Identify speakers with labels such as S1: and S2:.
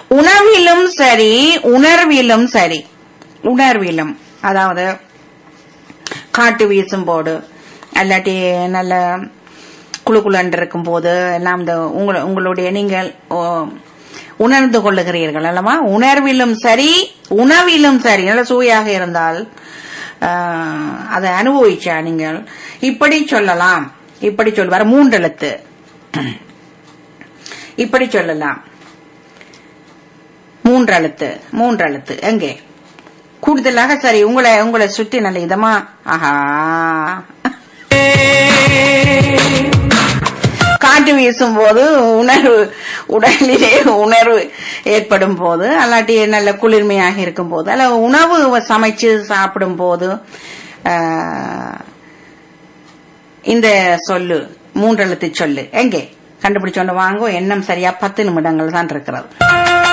S1: உணவிலும் சரி உணர்விலும் சரி உணர்விலும் அதாவது காட்டு வீசும் போது அல்லாட்டி நல்ல குளு குளன்று இருக்கும் போது எல்லாம் இந்த உங்கள- உங்களுடைய நீங்கள் ஓ, உணர்ந்து கொள்ளுகிறீர்கள் அல்லவா உணர்விலும் சரி உணவிலும் சரி நல்ல சுவையாக இருந்தால் ஆஹ், அதை அனுபவிச்சா நீங்கள் இப்படி சொல்லலாம் இப்படி சொல்வார் மூன்றெழுத்து இப்படி சொல்லலாம் மூன்றெழுத்து மூன்றெழுத்து எங்கே கூடுதலாக சரி உங்களை உங்களை சுத்தி நல்ல இதமா ஆஹா காற்று வீசும் போது உணர்வு உடலிலே உணர்வு ஏற்படும் போது அல்லாட்டி நல்ல குளிர்மையாக இருக்கும் போது அல்ல உணவு சமைச்சு சாப்பிடும் போது ஆஹ், இந்த சொல்லு மூன்றெழுத்து சொல்லு எங்கே கண்டுபிடிச்சோண்டு வாங்கோ எண்ணம் சரியா பத்து நிமிடங்கள் தான் இருக்கிறது